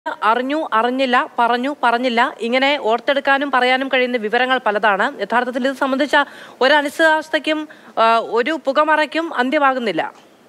അറിഞ്ഞു അറിഞ്ഞില്ല പറഞ്ഞു പറഞ്ഞില്ല ഇങ്ങനെ ഓർത്തെടുക്കാനും പറയാനും കഴിയുന്ന വിവരങ്ങൾ പലതാണ് യഥാർത്ഥത്തിൽ ഇത് സംബന്ധിച്ച ഒരു അനിശ്ചിതാവസ്ഥയ്ക്കും ആ, ഒരു പുകമറയ്ക്കും അന്ത്യമാകുന്നില്ല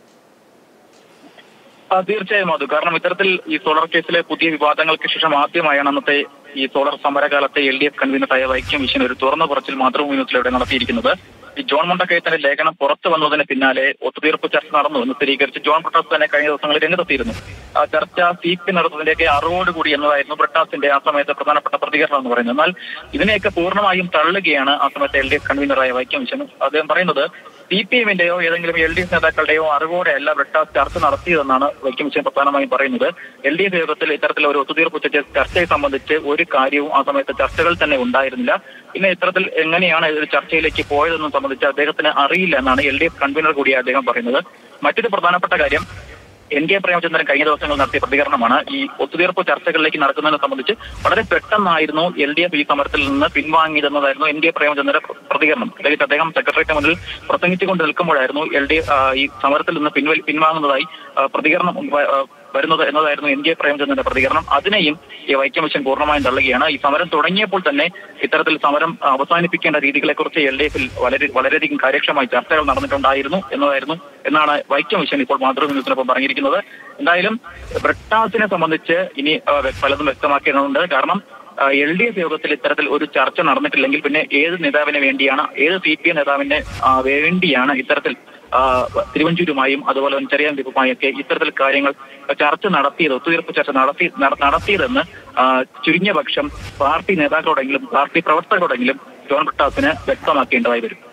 ആ, തീർച്ചയായും അത് കാരണം ഇത്തരത്തിൽ ഈ സോളാർ കേസിലെ പുതിയ വിവാദങ്ങൾക്ക് ശേഷം ആദ്യമായാണ് അന്നത്തെ ഈ സോളാർ സമരകാലത്തെ എൽ ഡി എഫ് കൺവീനറായ വൈക്കം വിശ്വൻ ഒരു തുറന്ന പറച്ചിൽ മാതൃഭൂമിയിലൂടെ നടത്തിയിരിക്കുന്നത് ഈ ജോൺ മുണ്ടക്കയത്തിന്റെ ലേഖനം പുറത്തു വന്നതിന് പിന്നാലെ ഒത്തുതീർപ്പ് ചർച്ച നടന്നു എന്ന് സ്ഥിരീകരിച്ച് ജോൺ ബ്രിട്ടാസ് തന്നെ കഴിഞ്ഞ ദിവസങ്ങളിൽ രംഗത്തെത്തിയിരുന്നു ആ ചർച്ച സി പി നടത്തുന്നതിന്റെയൊക്കെ അറിവോടുകൂടി എന്നതായിരുന്നു ബ്രിട്ടാസിന്റെ ആ സമയത്ത് പ്രധാനപ്പെട്ട പ്രതികരണം എന്ന് പറയുന്നത് എന്നാൽ ഇതിനെയൊക്കെ പൂർണ്ണമായും തള്ളുകയാണ് ആ സമയത്ത് എൽ ഡി എഫ് കൺവീനറായ വൈക്കം വിശ്വൻ അദ്ദേഹം പറയുന്നത് സി പി എമ്മിന്റെയോ ഏതെങ്കിലും എൽ ഡി എഫ് നേതാക്കളുടെയോ അറിവോടെ അല്ല ബ്രിട്ടാസ് ചർച്ച നടത്തിയതെന്നാണ് വൈക്കം വിശ്വൻ പ്രധാനമായും പറയുന്നത് എൽ ഡി എഫ് യോഗത്തിൽ ഇത്തരത്തിൽ ഒരു ഒത്തുതീർപ്പ് ചർച്ച- ചർച്ചയെ സംബന്ധിച്ച് ഒരു കാര്യവും ആ സമയത്ത് ചർച്ചകൾ തന്നെ ഉണ്ടായിരുന്നില്ല പിന്നെ ഇത്തരത്തിൽ എങ്ങനെയാണ് ഒരു ചർച്ചയിലേക്ക് പോയതെന്നും സംബന്ധിച്ച് അദ്ദേഹത്തിന് അറിയില്ല എന്നാണ് എൽ ഡി എഫ് കൺവീനർ കൂടി അദ്ദേഹം പറയുന്നത് മറ്റൊരു പ്രധാനപ്പെട്ട കാര്യം എൻ കെ പ്രേമചന്ദ്രൻ കഴിഞ്ഞ ദിവസങ്ങൾ നടത്തിയ പ്രതികരണമാണ് ഈ ഒത്തുതീർപ്പ് ചർച്ചകളിലേക്ക് നടക്കുന്നതിനെ സംബന്ധിച്ച് വളരെ പെട്ടെന്നായിരുന്നു എൽ ഡി എഫ് ഈ സമരത്തിൽ നിന്ന് പിൻവാങ്ങിയതെന്നതായിരുന്നു എൻ കെ പ്രേമചന്ദ്രന്റെ പ്ര- പ്രതികരണം പ്രത്യേകിച്ച് അദ്ദേഹം സെക്രട്ടറിയേറ്റ് മുന്നിൽ പ്രസംഗിച്ചുകൊണ്ട് നിൽക്കുമ്പോഴായിരുന്നു എൽ ഡി ഈ സമരത്തിൽ നിന്ന് പിൻവലി പിൻവാങ്ങുന്നതായി ആ, പ്രതികരണം വ- ആ, വരുന്നത് എന്നതായിരുന്നു എൻ കെ പ്രേമചന്ദ്രന്റെ പ്രതികരണം അതിനെയും ഈ വൈക്കം മിഷൻ പൂർണ്ണമായും തള്ളുകയാണ് ഈ സമരം തുടങ്ങിയപ്പോൾ തന്നെ ഇത്തരത്തിൽ സമരം അവസാനിപ്പിക്കേണ്ട രീതികളെ കുറിച്ച് എൽ ഡി എഫിൽ വളരെ വളരെയധികം കാര്യക്ഷമമായി ചർച്ചകൾ നടന്നിട്ടുണ്ടായിരുന്നു എന്നതായിരുന്നു എന്നാണ് വൈക്കം മിഷൻ ഇപ്പോൾ മാതൃഭൂമിനൊപ്പം പറഞ്ഞിരിക്കുന്നത് എന്തായാലും ബ്രിട്ടാസിനെ സംബന്ധിച്ച് ഇനി ആ, വ്യ- പലതും വ്യക്തമാക്കേണ്ടതുണ്ട് കാരണം എൽ ഡി എഫ് യോഗത്തിൽ ഇത്തരത്തിൽ ഒരു ചർച്ച നടന്നിട്ടില്ലെങ്കിൽ പിന്നെ ഏത് നേതാവിന് വേണ്ടിയാണ് ഏത് സി പി എം നേതാവിന് ആ, വേണ്ടിയാണ് ഇത്തരത്തിൽ ആ, തിരുവഞ്ചൂരുമായും അതുപോലെ ചെറിയാൻ ദീപുമായും ഒക്കെ ഇത്തരത്തിൽ കാര്യങ്ങൾ ചർച്ച നടത്തിയത് ഒത്തുതീർപ്പ് ചർച്ച നടത്തി നട- നടത്തിയതെന്ന് ആ, ചുരുങ്ങിയ പക്ഷം പാർട്ടി നേതാക്കളോടെങ്കിലും പാർട്ടി പ്രവർത്തകരോടെങ്കിലും ജോൺ ബ്രിട്ടാസിന് വ്യക്തമാക്കേണ്ടതായി വരും